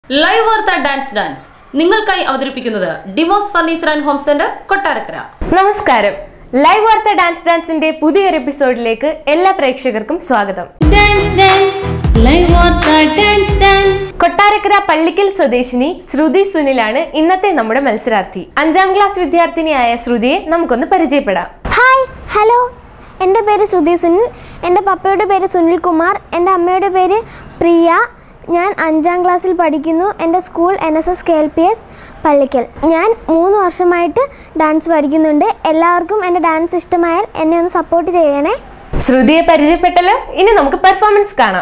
live വാർത്ത dance dance നിങ്ങൾക്കായി അവതരിപ്പിക്കുന്നത് Demos furniture and home centre Kottarakkara നമസ്കാരം ലൈവ് വാർത്ത ഡാൻസ് ഡാൻസിന്റെ പുതിയൊരു എപ്പിസോഡിലേക്ക് എല്ലാ പ്രേക്ഷകർക്കും സ്വാഗതം ഡാൻസ് ഡാൻസ് ലൈവ് വാർത്ത ഡാൻസ് ഡാൻസ് കൊട്ടാരക്കര പള്ളിക്കൽ സ്വദേശിനി ശ്രുതി സുനിലാണ് ഇന്നത്തെ നമ്മുടെ മത്സരാർത്ഥി അഞ്ചാം ക്ലാസ് വിദ്യാർത്ഥിനിയായ ശ്രുതിയെ നമുക്കൊന്ന് പരിചയപ്പെടാം ഹായ് ഹലോ എൻ്റെ പേര് ശ്രുതി സുനിൽ എൻ്റെ പപ്പയുടെ പേര് സുനിൽ കുമാർ എൻ്റെ അമ്മയുടെ പേര് പ്രിയ ഞാൻ അഞ്ചാം ക്ലാസ്സിൽ പഠിക്കുന്നു എൻ്റെ school N S S K L P S Pallikkal ഞാൻ മൂന്ന് വർഷമായിട്ട് ഡാൻസ് പഠിക്കുന്നുണ്ട് എല്ലാവർക്കും എൻ്റെ ഡാൻസ് ഇഷ്ടമായാൽ എന്നെ ഒന്ന് സപ്പോർട്ട് ചെയ്യണേ ശ്രുതിയെ പരിചയപ്പെട്ടല്ലോ ഇനി നമുക്ക് പെർഫോമൻസ് കാണാം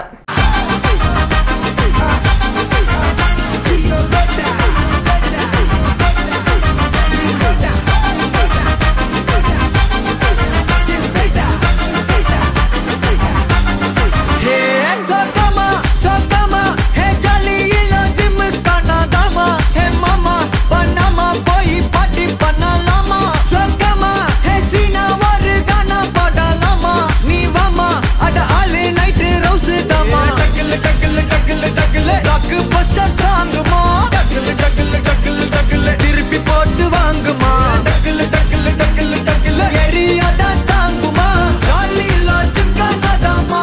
ಹೇ ಸೋಕಮ ಸೋಕಮ ಹೇ ಜಲಿಯಿಲ ಜಿಮ್ ಕಾಣಾದಮ ಹೇ ಮಮ ಪನಮ போய் பாட்டி பண்ணலாமா சொக்கமா ஹே சீனா ஒரு கானா பாடலாமா நீ வாமா அட ஆளு நைட்டு ரவுஸ் தாமா டக்கல் டக்கல் டக்கல் டக்கல் ராக் பஸ்டர் சாங்குமா டக்கல் டக்கல் டக்கல் டக்கல் திருப்பி போட்டு வாங்குமா டக்கல் டக்கல் டக்கல் டக்கல் எரியாதா தாங்குமா ஜாலியில ஜிம் காணாதமா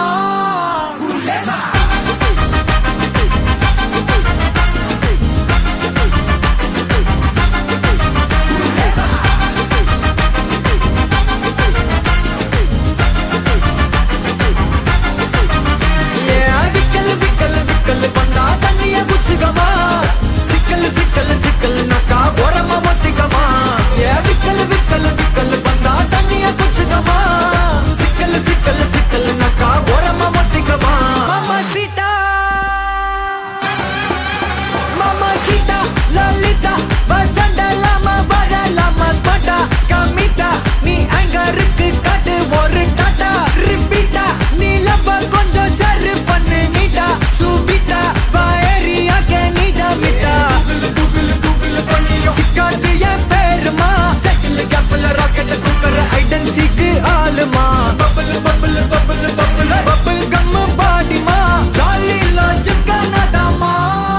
ஏன் விக்கல் விக்கல் விக்கல் பண்ணா தண்ணிய குச்சுக்கமா சிக்கல் சிக்கல் சிக்கல் நக்கா ஓரமா ஒத்திக்கமா ஏன் விக்கல் விக்கல் விக்கல் பண்ணா தண்ணிய குச்சுக்கமா சிக்கல் சிக்கல் சிக்கல் நக்கா ஓரமா ஒத்திக்கமா மாமா சீதா மாமா சீதா லலிதா வசண்டலாமா வரலாமா பட்டா கமிட்டா நீ அங்கருக்கு காட்டு ஒரு டாட்டா ரிப்பீட்டா நீ லப்ப கொஞ்சம் ஷர் பண்ணு நீட்டா சுபிட்டா வயரியா கே நீடா மிட்டா சிக்காது என் பேருமா செட்டில் கேப்பில் ராக்கெட் குக்கர் ஐடன் சீக்கு ஆளுமா bubble bubble bubble bubble bubble gum பாடிமா லாலி லாஜ் கனடாமா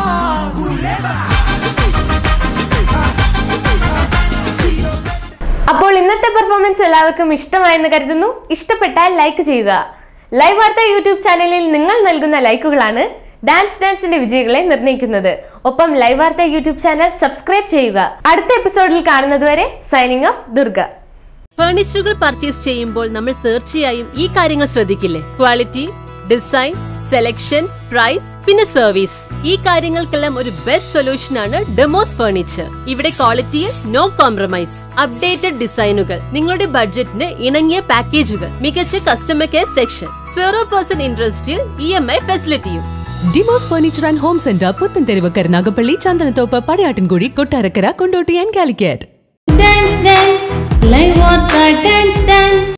അപ്പോൾ ഇന്നത്തെ പെർഫോമൻസ് എല്ലാവർക്കും ഇഷ്ടമായെന്ന് കരുതുന്നു ഇഷ്ടപ്പെട്ടാൽ ലൈക്ക് ചെയ്യുക ലൈവ് വാർത്ത യൂട്യൂബ് ചാനലിൽ നിങ്ങൾ നൽകുന്ന ലൈക്കുകളാണ് ഡാൻസ് ഡാൻസിന്റെ വിജയികളെ നിർണ്ണയിക്കുന്നത് ഒപ്പം ലൈവ് വാർത്ത യൂട്യൂബ് ചാനൽ സബ്സ്ക്രൈബ് ചെയ്യുക അടുത്ത എപ്പിസോഡിൽ കാണുന്നതുവരെ സൈനിങ് ഓഫ് ദുർഗ ഫർണിച്ചറുകൾ പർച്ചേസ് ചെയ്യുമ്പോൾ നമ്മൾ തീർച്ചയായും ഈ കാര്യങ്ങൾ ശ്രദ്ധിക്കില്ലേ ക്വാളിറ്റി ഡിസൈൻ സെലക്ഷൻ പ്രൈസ് പിന്നെ സർവീസ് ഈ കാര്യങ്ങൾക്കെല്ലാം ഒരു ബെസ്റ്റ് സൊല്യൂഷൻ ആണ് ഡെമോസ് ഫർണിച്ചർ ഇവിടെ ക്വാളിറ്റിയിൽ നോ കോംപ്രമൈസ് അപ്ഡേറ്റഡ് ഡിസൈനുകൾ നിങ്ങളുടെ ബഡ്ജറ്റിന് ഇണങ്ങിയ പാക്കേജുകൾ മികച്ച customer care section zero percent ഇൻട്രസ്റ്റിൽ ഇ എം ഐ ഫെസിലിറ്റിയും Demos furniture and home center Puthentheruvu Karunagappally Chandanathoppu Padayattinkudi Kottarakkara Kondotty and Calicut dance dance live വാർത്ത ഡാൻസ് ഡാൻസ്